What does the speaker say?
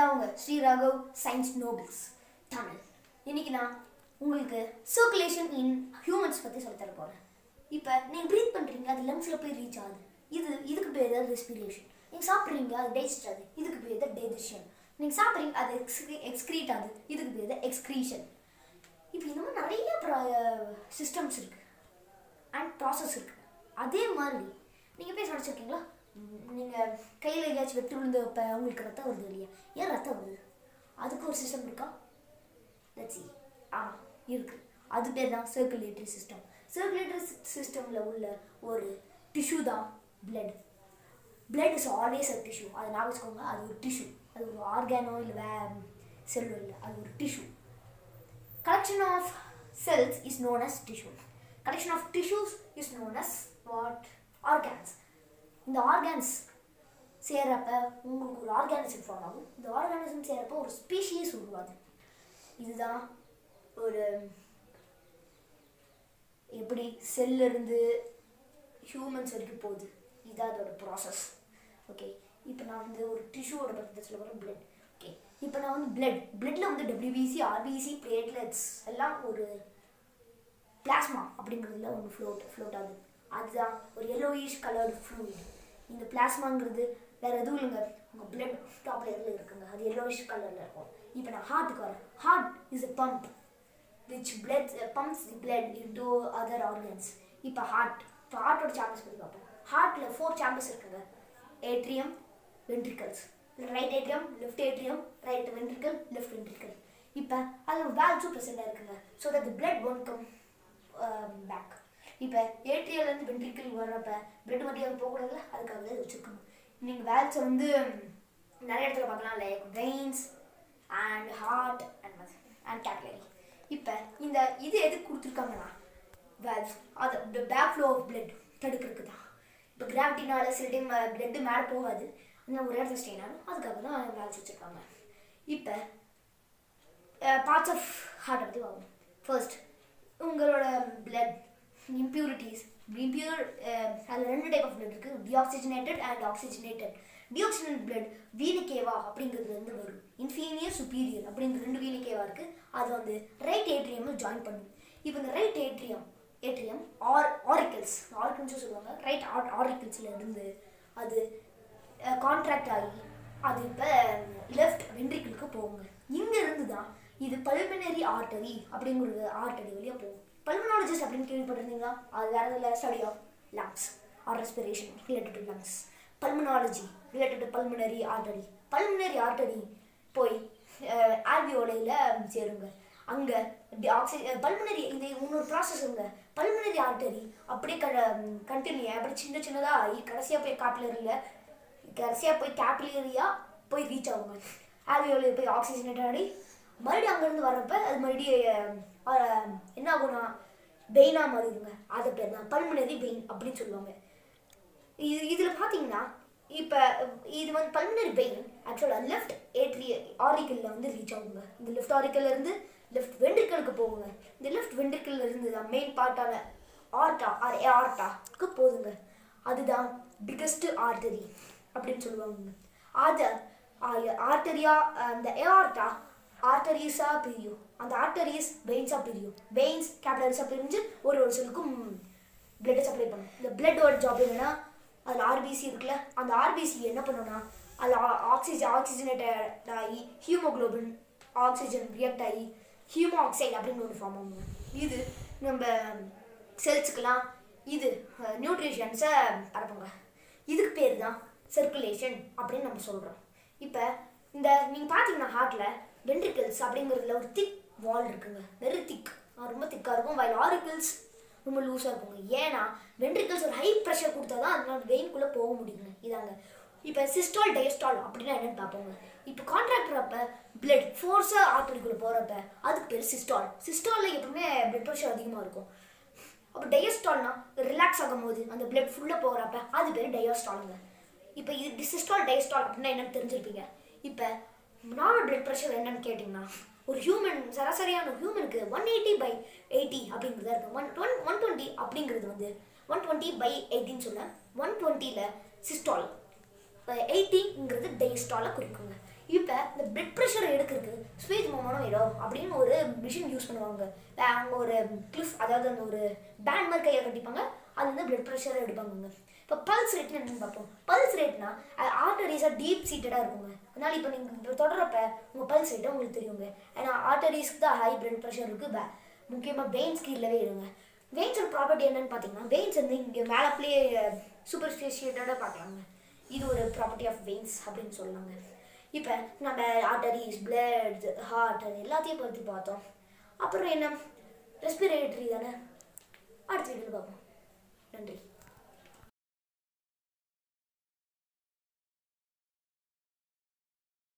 நான் உங்க Sri Raghav science nobles Tamil இன்னைக்கு நான் உங்களுக்கு சர்க்குலேஷன் இன் ஹியூமன்ஸ் பற்றி சொல்லித் தர போகிறேன் இப்போ நீங்கள் ப்ரீத் பண்ணுறீங்க அது லங்ஸில் போய் ரீச் ஆகுது இது இதுக்கு பேர் தான் ரெஸ்பிரேஷன் நீங்கள் சாப்பிட்றீங்க அது டைஜஸ்ட் ஆகுது இதுக்கு பேர் தான் டைஜஷன் நீங்கள் சாப்பிட்றீங்க அது எக்ஸ்க்ரீ எக்ஸ்க்ரீட் ஆகுது இதுக்கு பேர் தான் எக்ஸ்க்ரீஷன் இப்போ இந்த மாதிரி நிறைய சிஸ்டம்ஸ் இருக்குது அண்ட் ப்ராசஸ் இருக்குது அதே மாதிரி நீங்கள் பேச நினச்சிருக்கீங்களா நீங்கள் கையில் எங்கேயாச்சும் வெட்டு விழுந்து இப்போ உங்களுக்கு ரத்தம் வருது இல்லையா ஏன் ரத்தம் வருது அதுக்கு ஒரு சிஸ்டம் இருக்கா லட்சி ஆ இருக்குது அது பேர் தான் சர்க்குலேட்டரி சிஸ்டம் சர்க்குலேட்டரி சிஸ்டமில் உள்ள ஒரு டிஷ்யூ தான் blood blood is always a tissue அதை ஞாபகம் வச்சுக்கோங்க அது ஒரு டிஷ்யூ அது ஒரு ஆர்கானோ இல்லை வே செல்லோ இல்லை அது ஒரு tissue collection of cells is known as tissue collection of tissues is known as what organs இந்த ஆர்கான்ஸ் சேர்றப்ப உங்களுக்கு ஒரு ஆர்கானிசம் ஃபார்ம் ஆகும் இந்த ஆர்கானிசம் சேர்றப்ப ஒரு ஸ்பீஷீஸ் உருவாகுது இதுதான் ஒரு எப்படி செல்ல இருந்து ஹியூமன்ஸ் வரைக்கும் போகுது இதுதான் அதோட ப்ராசஸ் ஓகே இப்போ நான் வந்து ஒரு டிஷ்யூவோட பற்றி சொல்ல போகிறேன் பிளட் ஓகே இப்போ நான் வந்து பிளட் பிளட்ல வந்து டபிள்யூபிசி ஆர்பிசி பிளேட்லெட்ஸ் எல்லாம் ஒரு பிளாஸ்மா அப்படிங்கிறதுல ஒன்று ஃப்ளோட் ஃப்ளோட் ஆகுது அதுதான் ஒரு எல்லோயிஷ் கலர்டு ஃப்ளூயிட் இந்த பிளாஸ்மாங்கிறது வேற எதுவும் இல்லைங்க உங்கள் பிளட் டாப் லேயரில் இருக்குங்க அது எல்லோயிஷ் கலரில் இருக்கும் இப்போ நான் ஹார்ட்டுக்கு வரேன் heart is a pump which blood uh, pumps the blood into other organs இப்போ ஹார்ட் இப்போ ஹார்ட்டோட சாம்பர்ஸ் பற்றி பார்ப்போம் ஹார்ட்டில் ஃபோர் சாம்பர்ஸ் இருக்குங்க atrium ventricles right atrium left atrium right ventricle left ventricle இப்போ அது ஒரு வேல்ஸும் ப்ரெசென்ட்டாக இருக்குங்க so that the blood won't come back இப்போ ஏட்ரியலேருந்து வென்ட்ரிக்கல் வர்றப்ப பிளட் மட்டும் அங்கே போகக்கூடாதுல அதுக்காக தான் வச்சுருக்கணும் நீங்கள் வேல்ஸை வந்து நிறைய இடத்துல பார்க்கலாம் like veins and heart and and கேட்லரி இப்போ இந்த இது எதுக்கு கொடுத்துருக்காங்கன்னா வேல்ஸ் அது பேக் ஃப்ளோ ஆஃப் பிளட் தடுக்கிறதுக்கு தான் இப்போ கிராவிட்டினால சில டைம் பிளட்டு மேலே போகாது அந்த ஒரு இடத்துல ஸ்டெயின் ஆகும் அதுக்காக தான் வேல்ஸ் வச்சுருக்காங்க இப்போ பார்ட்ஸ் ஆஃப் ஹார்ட்டை பற்றி பார்ப்போம் ஃபர்ஸ்ட் உங்களோட பிளட் இம்ப்யூரிட்டிஸ் இம்ப்யூர் அதில் ரெண்டு டைப் ஆஃப் பிளட் இருக்குது deoxygenated and oxygenated deoxygenate blood வீணிக்கேவா அப்படிங்கிறது வந்து வரும் இன்ஃபீனியர் சுப்பீரியர் அப்படிங்கிற ரெண்டு வீணிக்கேவா இருக்குது அது வந்து ரைட் ஏட்ரியம் ஜாயின் பண்ணும் இப்போ இந்த right atrium atrium or auricles ஆரிக்கல்ஸும் சொல்லுவாங்க ரைட் ஆர் ஆரிக்கல்ஸில் இருந்து அது கான்ட்ராக்ட் ஆகி அது இப்போ லெஃப்ட் வென்ட்ரிக்கிளுக்கு போகுங்க இங்கே இருந்து தான் இது பல்மனரி ஆர்டரி அப்படிங்கிறது ஆர்டரி வழியாக போகும் பல்மனாலஜிஸ்ட் அப்படின்னு கேள்விப்பட்டிருந்தீங்களா அது வேறு இதில் study of lungs or respiration related to lungs pulmonology related to pulmonary artery pulmonary artery போய் ஆல்வியோலையில் சேருங்க அங்கே ஆக்சி பல்மனரி இந்த இன்னொரு ப்ராசஸ் இங்க பல்மனரி ஆர்டரி அப்படியே க கண்டினியூ அப்படி சின்ன சின்னதாக ஆகி கடைசியாக போய் காப்பிலரியில் கடைசியாக போய் கேபிலரியாக போய் ரீச் ஆகுங்க ஆல்வியோலையில் போய் ஆக்சிஜனேட் ஆடி மறுபடியும் அங்கேருந்து வர்றப்ப அது மறுபடியும் என்ன ஆகும்னா வெயினாக மாறிடுங்க அது பேர் தான் பல்மனரி வெயின் அப்படின்னு சொல்லுவாங்க இது இதில் பார்த்தீங்கன்னா இப்போ இது வந்து பல்மனரி வெயின் ஆக்சுவலாக லெஃப்ட் ஏட்ரி ஆரிக்கலில் வந்து ரீச் ஆகுங்க இந்த லெஃப்ட் ஆரிக்கல்ல இருந்து லெஃப்ட் வென்ட்ரிக்கலுக்கு போகுங்க இந்த லெஃப்ட் வென்ட்ரிக்கல்ல இருந்து தான் மெயின் பார்ட்டான ஆர்டா ஆர் ஆர்டாக்கு போகுதுங்க அதுதான் பிக்கஸ்ட் ஆர்டரி அப்படின்னு சொல்லுவாங்க அது ஆர்டரியா அந்த ஏஆர்டா ஆர்டரிஸாக பிரியும் அந்த ஆர்டரிஸ் வெயின்ஸாக பிரியும் வெயின்ஸ் கேபிலரிஸாக பிரிஞ்சு ஒரு ஒரு செல்லுக்கும் பிளட்டை சப்ளை பண்ணும் இந்த பிளட்டோட ஜாப் என்னன்னா அதில் ஆர்பிசி இருக்குல்ல அந்த ஆர்பிசி என்ன பண்ணுன்னா அதில் ஆக்சிஜன் ஆக்சிஜனேட்டட் ஆகி ஹியூமோக்ளோபின் ஆக்சிஜன் ரியாக்ட் ஆகி ஹியூமோ ஆக்சைடு அப்படின்னு ஒன்று ஃபார்ம் ஆகும் இது நம்ம செல்ஸுக்கெல்லாம் இது நியூட்ரிஷன்ஸை பரப்புங்க இதுக்கு பேர் தான் சர்க்குலேஷன் அப்படின்னு நம்ம சொல்கிறோம் இப்போ இந்த நீங்கள் பார்த்தீங்கன்னா ஹார்ட்டில் வென்ட்ரிக்கல்ஸ் அப்படிங்கிறதுல ஒரு திக் வால் இருக்குங்க வெரி திக் ரொம்ப திக்காக இருக்கும் வயல் ஆரிக்கல்ஸ் ரொம்ப லூஸாக இருக்குங்க ஏன்னா வென்ட்ரிக்கல்ஸ் ஒரு ஹை ப்ரெஷர் கொடுத்தா தான் அதனால வெயின்குள்ளே போக முடியுங்க இதாங்க இப்போ சிஸ்டால் டயஸ்டால் அப்படின்னா என்னன்னு பார்ப்போங்க இப்போ கான்ட்ராக்டர் அப்போ பிளட் ஃபோர்ஸாக ஆர்டரிக்குள்ளே போகிறப்ப அதுக்கு பேர் சிஸ்டால் சிஸ்டாலில் எப்பவுமே பிளட் ப்ரெஷர் அதிகமாக இருக்கும் அப்போ டயஸ்டால்னா ரிலாக்ஸ் ஆகும் போது அந்த பிளட் ஃபுல்லாக போகிறப்ப அது பேர் டயஸ்டாலுங்க இப்போ இது சிஸ்டால் டயஸ்டால் அப்படின்னா என்னன்னு தெரிஞ்சிருப்பீங்க இப்போ நார்மல் பிளட் ப்ரெஷர் என்னன்னு கேட்டிங்கன்னா ஒரு ஹியூமன் சராசரியான ஹியூமனுக்கு ஒன் எயிட்டி பை எயிட்டி அப்படிங்கிறதா இருக்குது ஒன் ஒன் ஒன் டுவெண்ட்டி அப்படிங்கிறது வந்து ஒன் டுவெண்ட்டி பை எயிட்டின்னு சொல்ல ஒன் டுவெண்ட்டியில் சிஸ்டால் எயிட்டிங்கிறது டயஸ்டாலை குறிக்குங்க இப்போ இந்த பிளட் ப்ரெஷர் எடுக்கிறதுக்கு ஸ்பீச் மோமோனோமீரோ அப்படின்னு ஒரு மிஷின் யூஸ் பண்ணுவாங்க அங்கே ஒரு கிளிஃப் அதாவது அந்த ஒரு பேண்ட் மாதிரி கையை கட்டிப்பாங்க அது வந்து பிளட் ப்ரெஷரை எடுப்பாங்க இப்போ பல்ஸ் ரேட்னு என்னன்னு பார்ப்போம் பல்ஸ் ரேட்னா அது ஆர்டரிஸாக டீப் சீட்டடாக இருக்குங்க அதனால இப்போ நீங்கள் இப்போ தொடரப்ப உங்கள் பல்ஸ் ரேட்டை உங்களுக்கு தெரியுங்க ஏன்னா ஆர்டரிஸ்க்கு தான் ஹை பிளட் ப்ரெஷர் இருக்குது முக்கியமாக வெயின்ஸ்க்கு இல்லவே இருங்க வெயின்ஸோட ப்ராப்பர்ட்டி என்னன்னு பார்த்தீங்கன்னா வெயின்ஸ் வந்து இங்கே மேலே அப்படியே சூப்பர் ஸ்பெஷியேட்டடாக பார்க்கலாங்க இது ஒரு ப்ராப்பர்ட்டி ஆஃப் வெயின்ஸ் அப்படின்னு சொல்லலாங்க இப்போ நம்ம ஆர்டரிஸ் பிளட் ஹார்ட் அது எல்லாத்தையும் பற்றி பார்த்தோம் அப்புறம் என்ன ரெஸ்பிரேட்டரி தானே அடுத்த வீடியோவில் பார்ப்போம் நன்றி